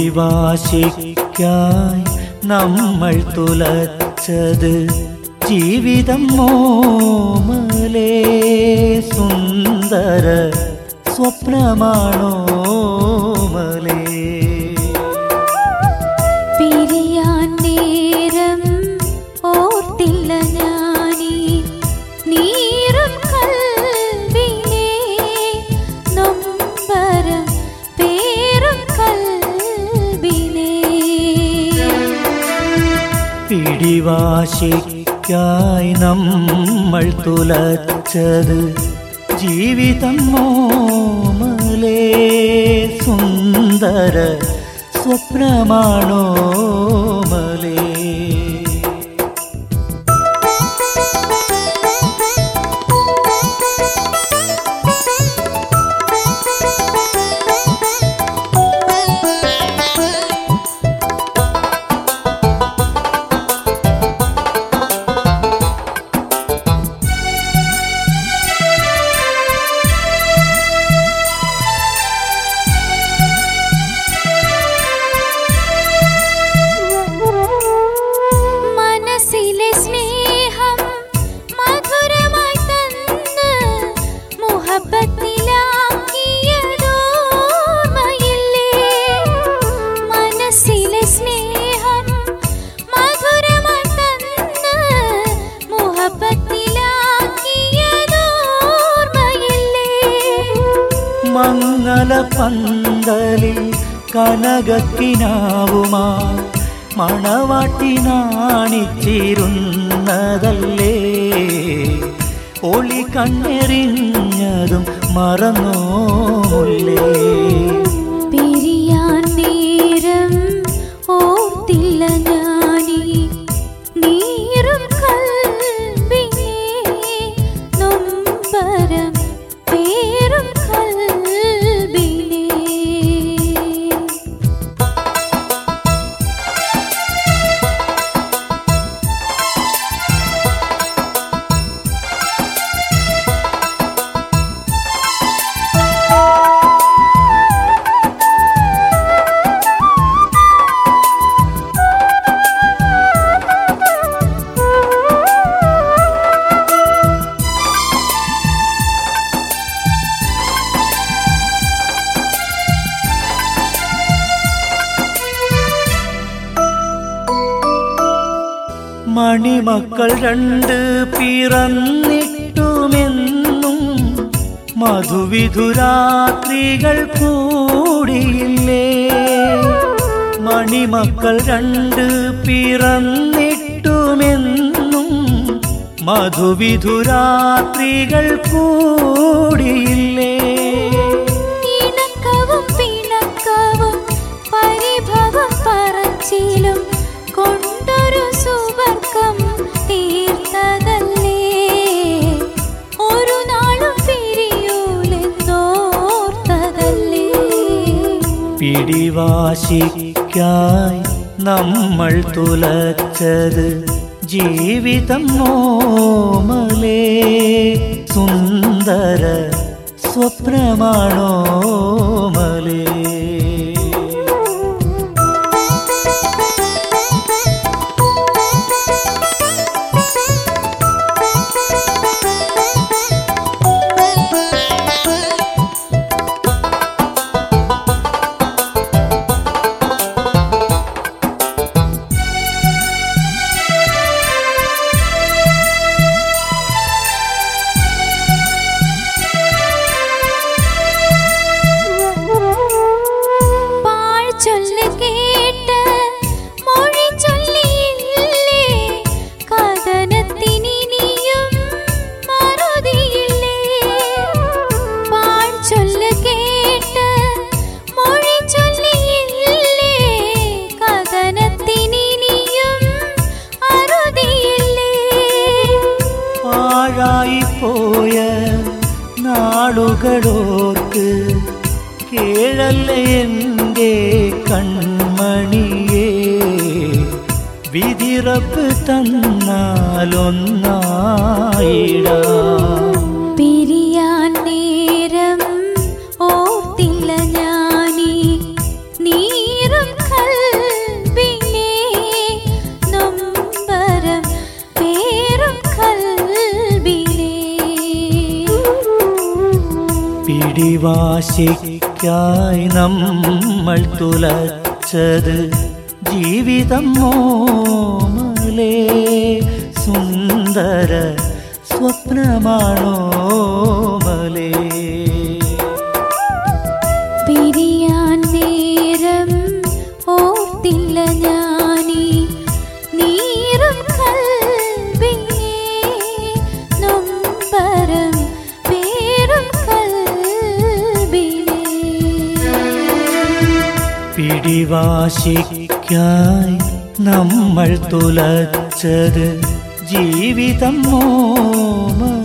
പിടിവാശിക്കായി നമ്മൾ തുലച്ചത് ജീവിതം മോമലേ സുന്ദര സ്വപ്നമാണോ മലേ പിരിയാൻ നേരം ഓർത്തില്ല ഞാനീ നീറും കൽവിനെ നൊമ്പരം പേറും കൽവിനെ പിടിവാശിക്കായി നമ്മൾ തുലച്ചത് ജീവിതം മോമലേ സുന്ദര സ്വപ്നമാണോ മലേ മനസ്സിലെ സ്നേഹം മധുരമായി തന്ന് മുഹബത്തിലാക്കിയതോർമ്മയില്ലേ മനസ്സിലെ സ്നേഹം മധുരമായി തന്ന് മുഹബത്തിലാക്കിയതോർമ്മയില്ലേ മംഗല പന്തലിൽ കനകക്കിനാവുമാ മണവാട്ടി നാണിച്ചിരുന്നതല്ലേ ഒളി കണ്ണെറിഞ്ഞതും മറന്നോല്ലേ പിരിയാൻ നേരം ഓർത്തില്ല ഞാനീ നീറും കൽവിനെ നൊമ്പരം പേറും കൽവിനെ മണിമക്കൾ രണ്ട് പിറന്നിട്ടുമെന്നും മധുവിധുരാത്രികൾ കൂടിയില്ലേ മണിമക്കൾ രണ്ട് പിറന്നിട്ടുമെന്നും മധുവിധുരാത്രികൾ കൂടിയില്ലേ ഇണക്കവും പിണക്കവും പരിഭവം പറച്ചിലും കൊണ്ടൊരു സുവർക്കം തീർത്തതല്ലേ ഒരു നാളും പിരിയൂലെന്നോർത്തതല്ലേ പിടിവാശിക്കായി നമ്മൾ തുലച്ചത് ജീവിതം മോമലേ സുന്ദര സ്വപ്നമാണോ മലേ പാഴ്ചൊല്ല് കേട്ട് മൊഴി ചൊല്ലിയില്ലേ കഥനത്തിനിനിയും മറുതിയില്ലേ പാഴ്ചൊല്ല് കേട്ട് മൊഴി ചൊല്ലിയില്ലേ കഥനത്തിനിനിയും അറുതിയില്ലേ പാഴായി പോയ നാളുകളോർക്ക് കേഴല്ല എൻ്റെ കൺമണിയേ വിധിറപ്പ് തന്നാലൊന്നായിടാം പിരിയാൻ നേരം ഓർത്തില്ല ഞാനീ നീറും പിടിവാശിക്കായി നമ്മൾ തുലച്ചത് ജീവിതം മോമലേ സുന്ദര സ്വപ്നമാണോ മലേ പിരിയാൻ നേരം ഓർത്തില്ല ഞാനീ നീറും കൽവിനെ നൊമ്പരം പേറും കൽവിനെ പിടിവാശിക്കായി നമ്മൾ തുലച്ചത് ജീവിതം മോമലേ